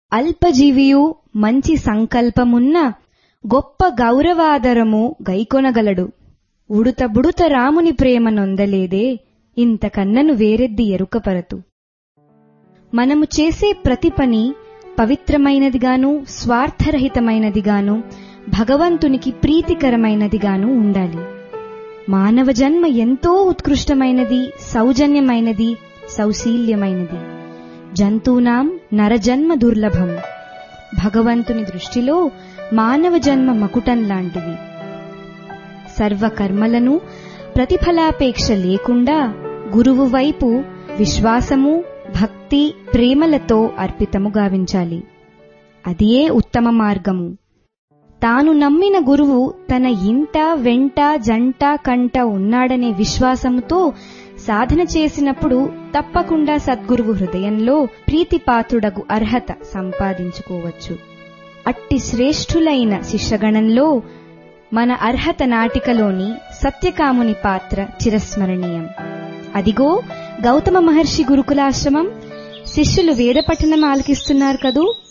అల్పజీవియు మంచి సంకల్పమున్న గొప్ప గౌరవాదరము గైకొనగలడు ఉడుత బుడుత రాముని ప్రేమ నొందలేదే ఇంతకన్నను వేరెద్ది ఎరుకపరతు మనము చేసే ప్రతి పని పవిత్రమైనదిగాను స్వార్థరహితమైనదిగాను భగవంతునికి ప్రీతికరమైనదిగాను ఉండాలి మానవ జన్మ ఎంతో ఉత్కృష్టమైనది సౌజన్యమైనది సౌశీల్యమైనది జంతూనాం నరజన్మ దుర్లభం భగవంతుని దృష్టిలో మానవ జన్మ మకుటం లాంటిది సర్వకర్మలను ప్రతిఫలాపేక్ష లేకుండా గురువు వైపు విశ్వాసము భక్తి ప్రేమలతో అర్పితము గావించాలి అదియే ఉత్తమ మార్గము తాను నమ్మిన గురువు తన ఇంట వెంట జంట కంట ఉన్నాడనే విశ్వాసముతో సాధన చేసినప్పుడు తప్పకుండా సద్గురువు హృదయంలో ప్రీతిపాత్రుడగు అర్హత సంపాదించుకోవచ్చు అట్టి శ్రేష్ఠులైన శిష్యగణంలో మన అర్హత నాటికలోని సత్యకాముని పాత్ర చిరస్మరణీయం అదిగో గౌతమ మహర్షి గురుకులాశ్రమం శిష్యులు వేద పఠనం ఆలకిస్తున్నారు కదూ